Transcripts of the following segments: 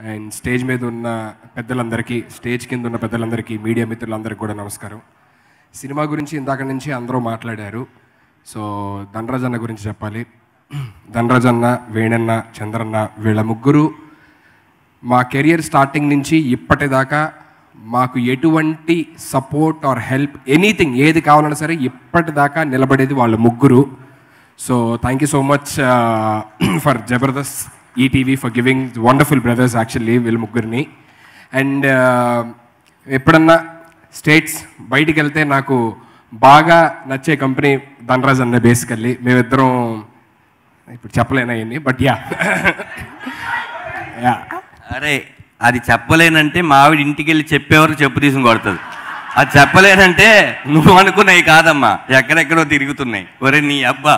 and stage మీద ఉన్న పెద్దలందరికీ స్టేజ్ కింద ఉన్న పెద్దలందరికీ మీడియా మిత్రులందరికీ కూడా నమస్కారం సినిమా గురించి ఇందాక నుంచి అందరూ మాట్లాడారు సో ధనరాజ్ అన్న గురించి చెప్పాలి ధనరాజ్ అన్న వేణన్న చంద్రన్న వీళ్ళ ముగ్గురు మా కెరియర్ స్టార్టింగ్ నుంచి ఇప్పటిదాకా మాకు ఎటువంటి సపోర్ట్ ఆర్ హెల్ప్ ఎనీథింగ్ ఏది కావాలన్నా సరే ఇప్పటిదాకా నిలబడేది వాళ్ళ ముగ్గురు so thank you so much for Jabardasth ETV for giving wonderful brothers actually వీళ్ళ ముగ్గురిని అండ్ ఎప్పుడన్నా స్టేట్స్ బయటికి వెళ్తే నాకు బాగా నచ్చే కంపెనీ ధనరాజ్ అన్న బేసికల్లీ మేమిద్దరం ఇప్పుడు చెప్పలేను అవన్నీ బట్ యా యా అరే అది చెప్పలేనంటే మా ఆవిడ ఇంటికి వెళ్ళి చెప్పేవరకు చెప్పు తీసుకుని కొడుతుంది అది చెప్పలేనంటే నువ్వు అనుకున్నాయి కాదమ్మా ఎక్కడెక్కడో తిరుగుతున్నాయి ఒరే నీ అబ్బా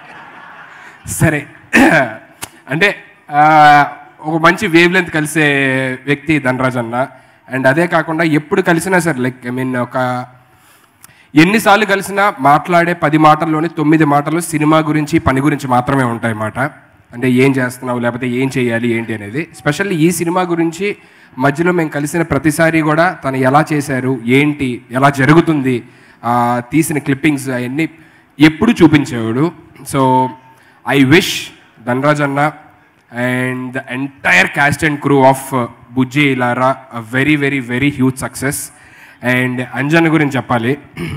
సరే అంటే ఆ, ఒక మంచి వేవ్ లెంత్ కలిసే వ్యక్తి ధనరాజ్ అన్న అండ్ అదే కాకుండా ఎప్పుడు కలిసినా సరే లైక్ ఐ మీన్ ఒక ఎన్నిసార్లు కలిసినా మాట్లాడే పది మాటల్లోనే తొమ్మిది మాటలు సినిమా గురించి పని గురించి మాత్రమే ఉంటాయి మాట అంటే ఏం చేస్తున్నావు లేకపోతే ఏం చేయాలి ఏంటి అనేది స్పెషల్లీ ఈ సినిమా గురించి మధ్యలో మేము కలిసిన ప్రతిసారి కూడా తను ఎలా చేశారు ఏంటి ఎలా జరుగుతుంది ఆ, తీసిన క్లిప్పింగ్స్ అవన్నీ ఎప్పుడు చూపించేవాడు సో ఐ విష్ ధనరాజ్ అన్న and the entire cast and crew of Bujji Ila Raa very very very huge success and Anjan గురించి చెప్పాలి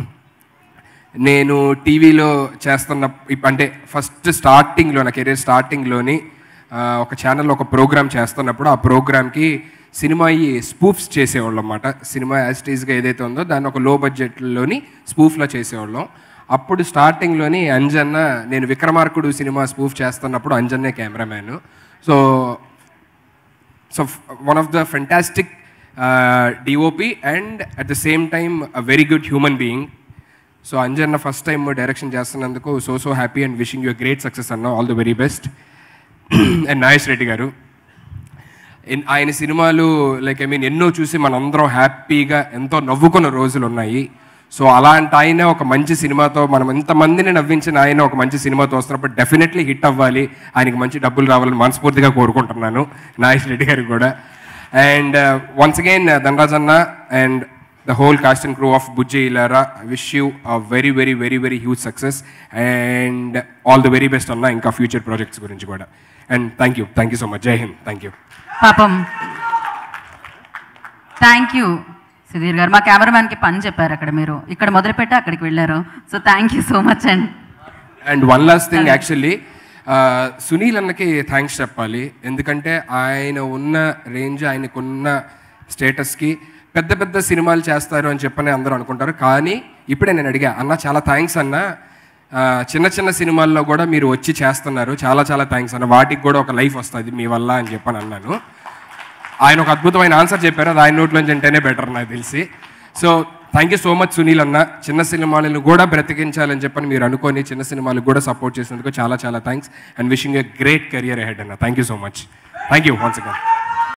నేను టీవీలో చేస్తున్న ఇప్- అంటే ఫస్ట్ స్టార్టింగ్లో నా కెరీర్ స్టార్టింగ్లోని ఆ, ఒక ఛానల్లో ఒక ప్రోగ్రామ్ చేస్తున్నప్పుడు ఆ ప్రోగ్రామ్కి సినిమా ఈ స్పూఫ్స్ చేసేవాళ్ళం అన్నమాట సినిమా యాస్టీస్గా ఏదైతే ఉందో దాన్ని ఒక లో బడ్జెట్లోని స్పూఫ్లో చేసేవాళ్ళం అప్పుడు స్టార్టింగ్లోని అంజన్న నేను విక్రమార్కుడు సినిమా స్పూఫ్ చేస్తున్నప్పుడు అంజన్నే cameraman so so one of the fantastic DOP and at the same time a very good human being so Anjanna first time direction చేస్తున్నందుకు so so happy and wishing you great success అన్న all the very best and Nagesh Reddy గారు ఎన్- ఆయన సినిమాలు like I mean ఎన్నో చూసి మనందరం హ్యాపీగా ఎంతో నవ్వుకున్న రోజులు ఉన్నాయి సో అలాంటి ఆయన ఒక మంచి సినిమాతో మనం ఎంతమందిని నవ్వించిన ఆయన ఒక మంచి సినిమాతో వస్తున్నప్పుడు డెఫినెట్లీ హిట్ అవ్వాలి ఆయనకి మంచి డబ్బులు రావాలని మనస్ఫూర్తిగా కోరుకుంటున్నాను నాగేష్ రెడ్డి గారికి కూడా అండ్ వన్స్ అగైన్ ధనరాజ్ అన్న and the whole cast and crew of Bujji Ila Raa wish you a very very very very huge success and all the very best అన్న ఇంకా ఫ్యూచర్ ప్రాజెక్ట్స్ గురించి కూడా and thank you thank you so much Jai Hind thank you పాపం thank you Sudheer గారు మా కెమెరామ్యాన్కి పని చెప్పారు అక్కడ మీరు ఇక్కడ మొదలుపెట్టి అక్కడికి వెళ్ళారు so thank you so much and and one last thing actually Sunil అన్నకి థ్యాంక్స్ చెప్పాలి ఎందుకంటే ఆయన ఉన్న రేంజ్ ఆయనకున్న స్టేటస్కి పెద్ద పెద్ద సినిమాలు చేస్తారు అని చెప్పని అందరూ అనుకుంటారు కానీ ఇప్పుడే నేను అడిగా అన్న చాలా థ్యాంక్స్ అన్న ఆ, చిన్న చిన్న సినిమాల్లో కూడా మీరు వచ్చి చేస్తున్నారు చాలా చాలా థ్యాంక్స్ అన్న వాటికి కూడా ఒక లైఫ్ వస్తుంది మీ వల్ల అని చెప్పని అన్నాను ఆయన ఒక అద్భుతమైన ఆన్సర్ చెప్పారు అది ఆయన నోట్లోంచి అంటేనే బెటర్ నాకు తెలిసి so thank you so much Sunil అన్న చిన్న సినిమాలను కూడా బ్రతికించాలని చెప్పని మీరు అనుకొని చిన్న సినిమాలకు కూడా సపోర్ట్ చేసినందుకు చాలా చాలా thanks and wishing a great career ahead అన్న thank you so much thank you once again